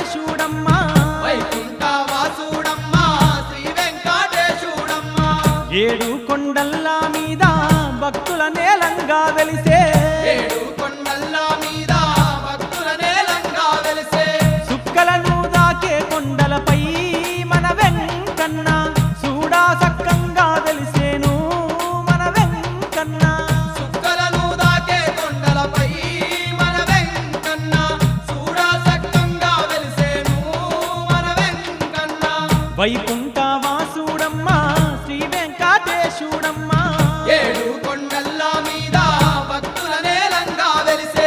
వెంకటేశుడమ్మా వైకుంఠ వాసుడమ్మా శ్రీ వెంకటేశుడమ్మా ఏడు కొండల్ల మీద భక్తుల నేలంగా వెలిసే ఏడు కొండల్ల మీద భక్తుల నేలంగా వెలిసే సుక్కలను దాకే కొండలపై మన వెంకన్న చూడా సక్కంగా వెలిసేను మన వెంకన్న సుక్కలను దాకే కొండలపై మన వెంకన్న చూడా సక్కంగా వెలిసేను మన వెంకన్న వైకుంఠ వాసుడమ్మా శ్రీ వెంకటేశుడమ్మా ఏడు కొండల్ల మీద భక్తుల నేలంగా వెలిసే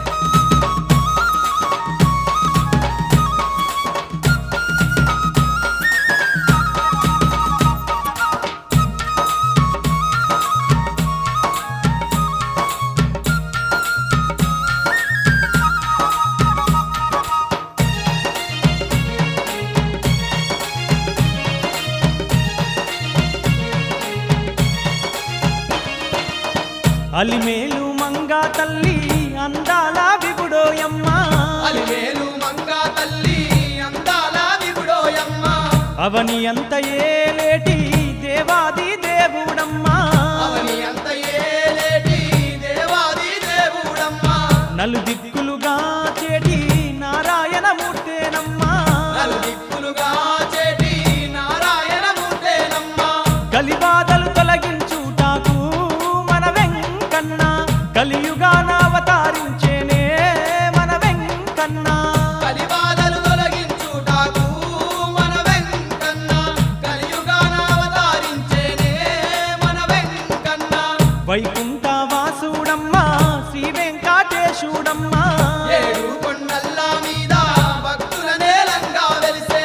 అలిమేలు మంగా తల్లి అందాల విగుడోయమ్మా అలివేలు మంగా తల్లి అందాల విగుడోయమ్మ అవని అంత ఏలేటి దేవాది దేవుడమ్మా అవని అంత ఏలేటి దేవాది దేవుడమ్మ నలు దిక్కులుగా చేటి నారాయణమూర్తేనమ్మా నలు దిక్కులుగా చేటి నారాయణమూర్తేనమ్మ కలిబాధలు తొలగించుటాకు మన వెంకన్న కలియుగాన అవతారించేనే మన వెంకన్న కలిబాధలు తొలగించుటాకు మన వెంకన్న కలియుగాన అవతారించేనే మన వెంకన్న వైకుంఠ వాసుడమ్మా శ్రీ వెంకటేశుడమ్మా ఏడు కొండల్ల మీద భక్తుల నేలంగా వెలిసే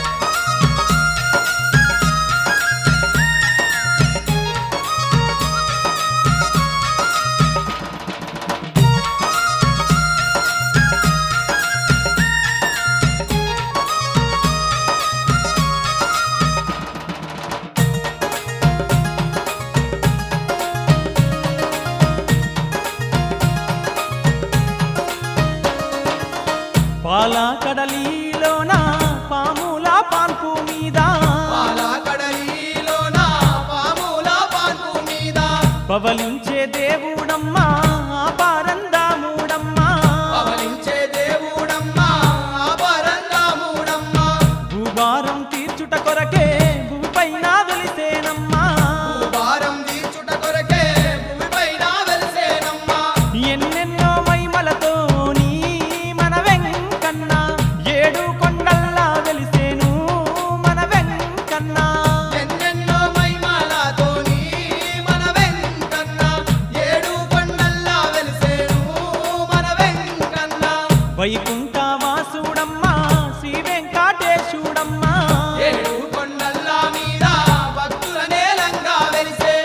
పాల కడలిలోన పాముల పాన్పు మీద పాల కడలిలోన పాముల పాన్పు మీద పవలించే దేవుడమ్మా పారందాముడమ్మా పవలించే దేవుడమ్మా ఆభరణాముడమ్మా భూభారం తీర్చుట కొరకే భూపైన వెలిసేనమ్మా భారం తీర్చుట కొరకే భూమిపైన వెలిసేనమ్మా ఎన్నెన్నో మైమలతో నీ మన వెంకన్న ఏడు కొండల్లా వెలిసేను మన వెంకన్న ఎన్నెన్నో మహిమలతోని మన వెంకన్న ఏడు కొండల్లా వెలిసేను మన వెంకన్న వైకుంఠ వాసుడమ్మా శ్రీ వెంకటేశుడమ్మా ఏడు కొండల్ల మీద భక్తుల నేలంగా వెలిసే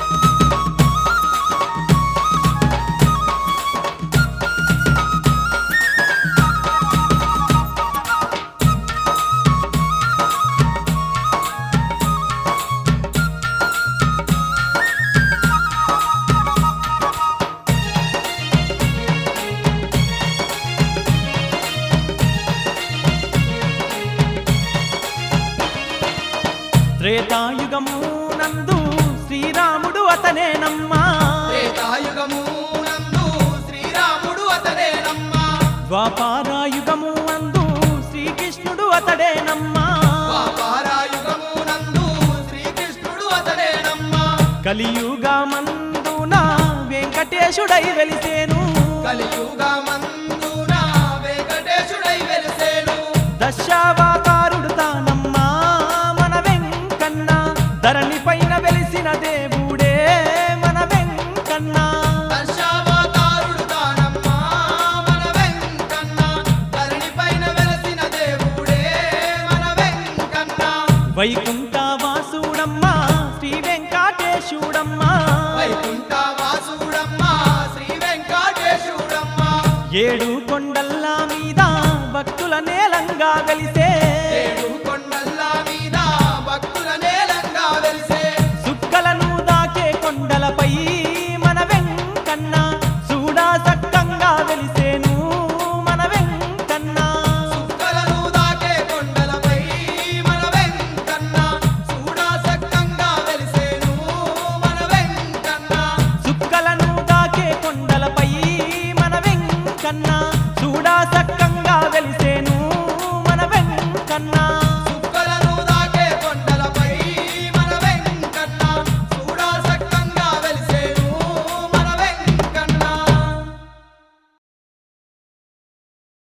త్రేతాయుగము నందు శ్రీరాముడు అతనేనమ్మా త్రేతాయుగము నందు శ్రీరాముడు అతడేనమ్మా ద్వాపారాయుగము నందు శ్రీకృష్ణుడు అతడేనమ్మా పారాయుగము నందు శ్రీకృష్ణుడు అతడేనమ్మా కలియుగమందున వెంకటేశుడై వెలిసేను కలియుగమందున వెంకటేశుడై వెలిసేను దశావతారుడు తానమ్మా మన వెంకన్న ధరణి పైన వెలిసిన దేవుడే మన వెంకన్న దశావతారుడు తానమ్మా మన వెంకన్న ధరణిపైన వెలసిన దేవుడే మన వెంకన్న వైకుంఠ వాసుడమ్మా శ్రీ వెంకటేశుడమ్మా వైకుంఠ వాసుడమ్మా శ్రీ వెంకటేశుడమ్మా ఏడు కొండల్లా